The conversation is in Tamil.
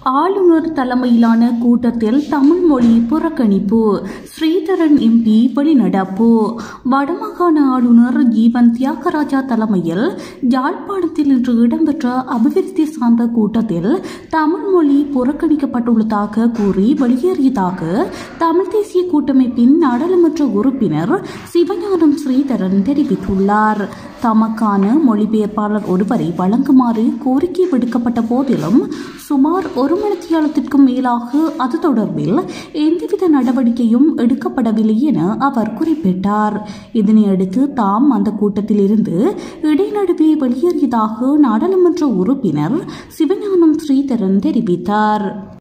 ஆளுநர் தலைமையிலான கூட்டத்தில் தமிழ் மொழி புறக்கணிப்பு ஸ்ரீதரன் எம்பி வெளிநடப்பு வடமாகாண ஆளுநர் ஜீவன் தியாகராஜா தலைமையில் யாழ்ப்பாணத்தில் இன்று இடம்பெற்ற அபிவிருத்தி சார்ந்த கூட்டத்தில் தமிழ் மொழி புறக்கணிக்கப்பட்டுள்ளதாக கூறி வெளியேறியதாக தமிழ் தேசிய கூட்டமைப்பின் நாடாளுமன்ற உறுப்பினர் சிவஞானம் ஸ்ரீதரன் தெரிவித்துள்ளார் தமக்கான மொழிபெயர்ப்பாளர் ஒருவரை வழங்குமாறு கோரிக்கை விடுக்கப்பட்ட போதிலும் சுமார் ஒரு மணித்தியாலத்திற்கும் மேலாக அது தொடர்பில் எந்தவித நடவடிக்கையும் எடுக்கப்படவில்லை என அவர் குறிப்பிட்டார் இதனையடுத்து தாம் அந்த கூட்டத்தில் இருந்து இடைநடுவே வெளியேறியதாக நாடாளுமன்ற உறுப்பினர் சிவஞானம் ஸ்ரீதரன் தெரிவித்தார்